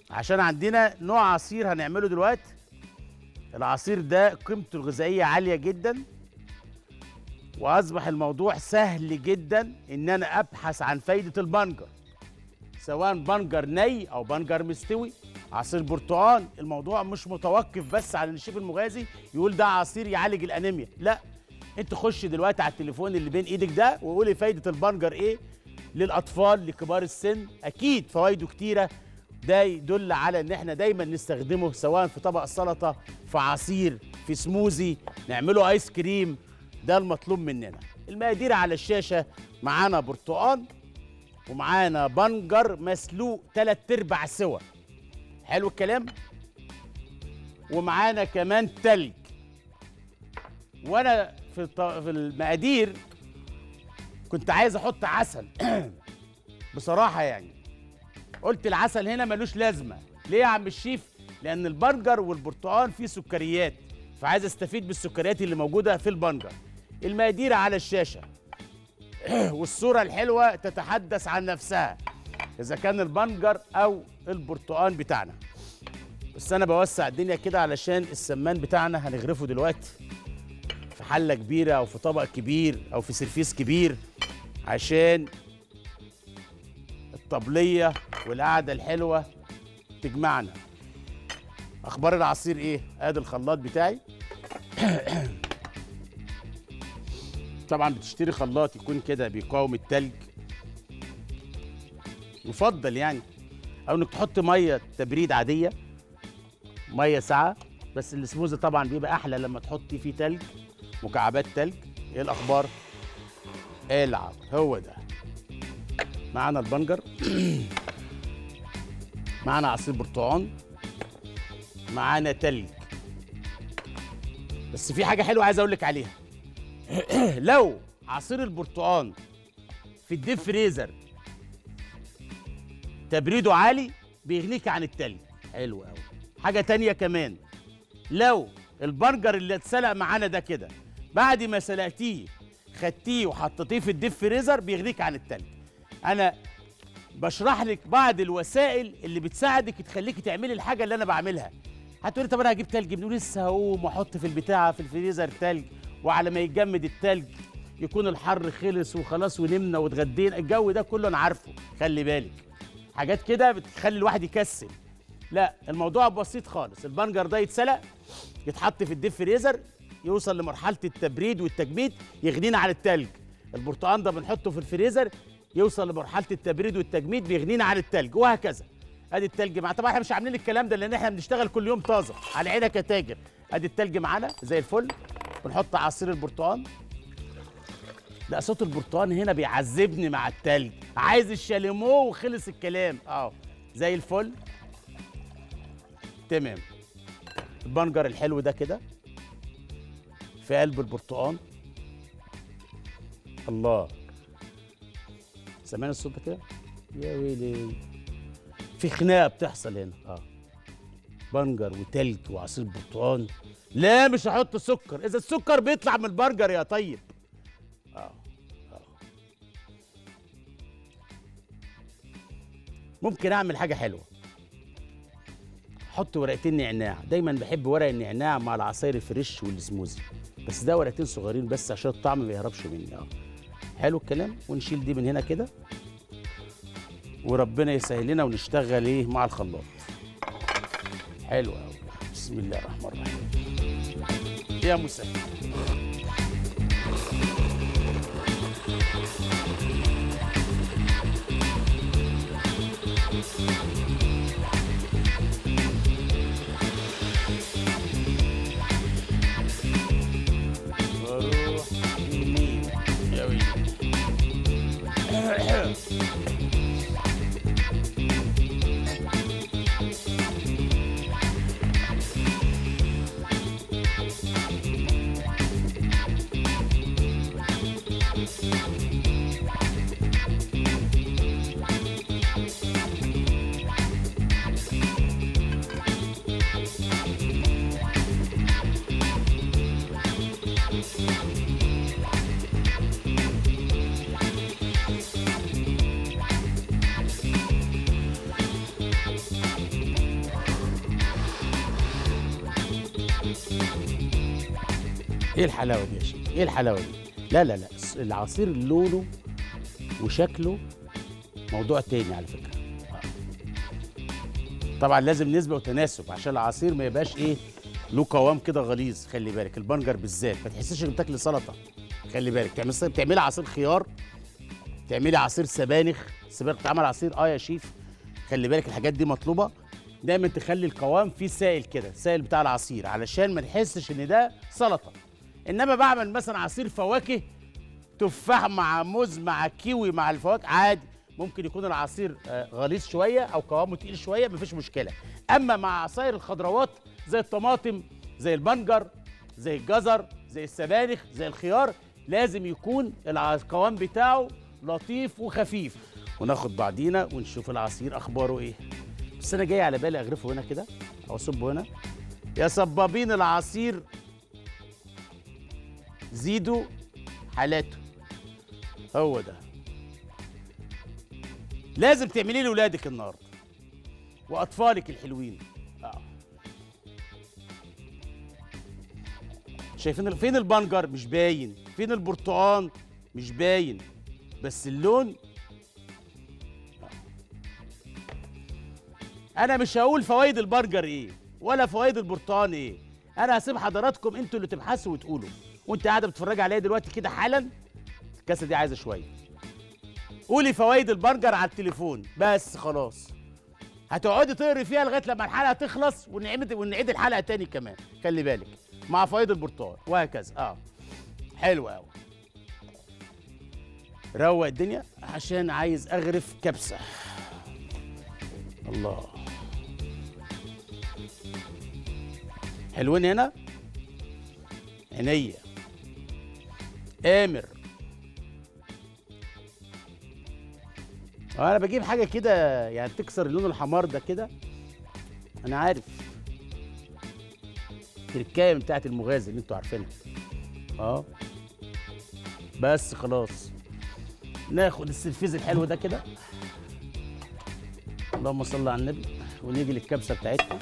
عشان عندنا نوع عصير هنعمله دلوقتي العصير ده قيمته الغذائيه عاليه جدا واصبح الموضوع سهل جدا ان انا ابحث عن فايده البنجر سواء بنجر ني او بنجر مستوي عصير برتقال الموضوع مش متوقف بس على ان الشيف المغازي يقول ده عصير يعالج الانيميا لا انت خش دلوقتي على التليفون اللي بين ايدك ده وقولي فايده البنجر ايه للاطفال لكبار السن اكيد فوائده كتيره ده يدل على ان احنا دايما نستخدمه سواء في طبق سلطه في عصير في سموزي نعمله ايس كريم ده المطلوب مننا المقادير على الشاشه معانا برتقال ومعانا بنجر مسلوق تلات ارباع سوا حلو الكلام ومعانا كمان تلج وانا في الط- في المقادير كنت عايز احط عسل بصراحه يعني قلت العسل هنا ملوش لازمه ليه يا عم الشيف لان البرجر والبرتقال فيه سكريات فعايز استفيد بالسكريات اللي موجوده في البنجر المقادير على الشاشه والصوره الحلوه تتحدث عن نفسها اذا كان البنجر او البرتقال بتاعنا بس انا بوسع الدنيا كده علشان السمان بتاعنا هنغرفه دلوقتي في حله كبيره او في طبق كبير او في سرفيس كبير عشان الطبليه والقعده الحلوه تجمعنا اخبار العصير ايه ادي الخلاط بتاعي طبعا بتشتري خلاط يكون كده بيقاوم التلج يفضل يعني او انك تحط ميه تبريد عاديه ميه ساقعه بس السموزي طبعا بيبقى احلى لما تحطي فيه تلج مكعبات تلج ايه الاخبار العب هو ده معانا البنجر معانا عصير برتقال معانا تلج بس في حاجه حلوه عايز اقول لك عليها لو عصير البرتقال في الديب فريزر تبريده عالي بيغنيك عن التلج حلو قوي حاجه تانية كمان لو البرجر اللي اتسلق معانا ده كده بعد ما سلقتيه خدتيه وحطيتيه في الديب فريزر بيغنيك عن التلج انا بشرح لك بعض الوسائل اللي بتساعدك تخليكي تعملي الحاجه اللي انا بعملها هتقولي طب انا هجيب تلج منين لسه هقوم واحط في البتاعه في الفريزر تلج وعلى ما يتجمد التلج يكون الحر خلص وخلاص ونمنا واتغدينا الجو ده كله انا عارفه خلي بالك حاجات كده بتخلي الواحد يكسل لا الموضوع بسيط خالص البنجر ده يتسلق يتحط في الديب فريزر يوصل لمرحله التبريد والتجميد يغنينا عن التلج البرتقال ده بنحطه في الفريزر يوصل لمرحله التبريد والتجميد بيغنينا عن التلج وهكذا ادي التلج معانا طبعا احنا مش عاملين الكلام ده لان احنا بنشتغل كل يوم طازه على عينك يا تاجر ادي التلج معانا زي الفل بنحط عصير البرتقال لا صوت البرتقال هنا بيعذبني مع التلج عايز الشاليمو وخلص الكلام اه زي الفل تمام البنجر الحلو ده كده في قلب البرتقال الله سامعين الصوت ده كده يا ويلي في خناقه بتحصل هنا اه بنجر وتلج وعصير برتقال لا مش هحط سكر اذا السكر بيطلع من البرجر يا طيب اه اه ممكن اعمل حاجه حلوه احط ورقتين نعناع دايما بحب ورق النعناع مع العصاير الفريش والسموزي بس ده ورقتين صغيرين بس عشان الطعم ما يهربش مني اه حلو الكلام ونشيل دي من هنا كده وربنا يسهل لنا ونشتغل ايه مع الخلاط حلو قوي بسم الله الرحمن الرحيم يا مسهل واروح يمين يا ويلي ايه الحلاوه دي يا شيخ ايه الحلاوه دي لا لا لا الس- العصير لونه وشكله موضوع تاني على فكره آه. طبعا لازم نسبه وتناسب عشان العصير ما يبقاش ايه له قوام كده غليظ خلي بالك البنجر بالذات ما تحسش انك بتاكل سلطه خلي بالك تعمل بتعملي عصير خيار تعملي عصير سبانخ سبانخ بتعمل عصير اه يا شيف خلي بالك الحاجات دي مطلوبه دايما تخلي القوام فيه سائل كده سائل بتاع العصير علشان ما نحسش ان ده سلطه انما بعمل مثلا عصير فواكه تفاح مع موز مع كيوي مع الفواكه عادي ممكن يكون العصير آه، غليظ شويه او قوامه تقيل شويه مفيش مشكله اما مع عصاير الخضروات زي الطماطم زي البنجر زي الجزر زي السبانخ زي الخيار لازم يكون الع- القوام بتاعه لطيف وخفيف وناخد بعضينا ونشوف العصير اخباره ايه بس انا جاي على بالي اغرفه هنا كده او اصبه هنا يا صبابين العصير زيدوا حالاته هو ده لازم تعمليه لاولادك النهارده واطفالك الحلوين آه. شايفين ال- فين البنجر مش باين فين البرتقان مش باين بس اللون انا مش هقول فوائد البرجر ايه ولا فوائد البرتقان ايه انا هسيب حضراتكم انتوا اللي تبحثوا وتقولوا وانت قاعده بتتفرجي عليا دلوقتي كده حالا الكاسه دي عايزه شويه قولي فوائد البرجر على التليفون بس خلاص هتقعدي تقري فيها لغايه لما الحلقه تخلص ونعيد ونعيد الحلقه تاني كمان خلي بالك مع فوائد البرتقال وهكذا اه حلو قوي روق الدنيا عشان عايز اغرف كبسه الله حلوين هنا عينيا امر انا بجيب حاجه كده يعني تكسر اللون الحمار ده كده انا عارف التركايه بتاعت المغازي اللي انتوا عارفينها اه بس خلاص ناخد السلفيز الحلو ده كده اللهم صل على النبي ونيجي للكبسه بتاعتنا